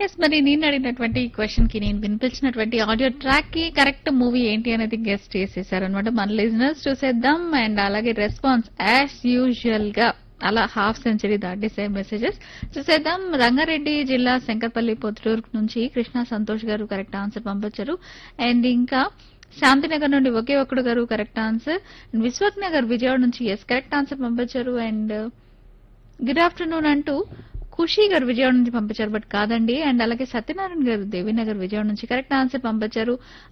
yes మరి నేను అడిగినటువంటి ఈ క్వశ్చన్ కి నేను వినిపించినటువంటి ఆడియో ట్రాక్ కి కరెక్ట్ మూవీ ఏంటి అనేది గెస్ట్ చేసేసారనమాట మన లిజనర్స్ చూసేద్దాం అండ్ అలాగే రెస్పాన్స్ యాజ్ యూజువల్ గా అలా హాఫ్ సెంచరీ దాటేసే మెసేజెస్ చూసేద్దాం రంగారెడ్డి జిల్లా శంకర్పల్లి పొత్తుటూరు నుంచి కృష్ణ సంతోష్ గారు కరెక్ట్ ఆన్సర్ పంపించారు అండ్ ఇంకా శాంతినగర్ నుండి ఒకే ఒక్కడు గారు కరెక్ట్ ఆన్సర్ విశ్వక్ నగర్ విజయవాడ నుంచి ఎస్ కరెక్ట్ ఆన్సర్ పంపించారు అండ్ గుడ్ ఆఫ్టర్నూన్ అంటూ ఖుషి గారు విజయవాడ నుంచి పంపించారు బట్ కాదండి అండ్ అలాగే సత్యనారాయణ గారు దేవీనగర్ విజయవాడ నుంచి కరెక్ట్ ఆన్సర్ పంపించారు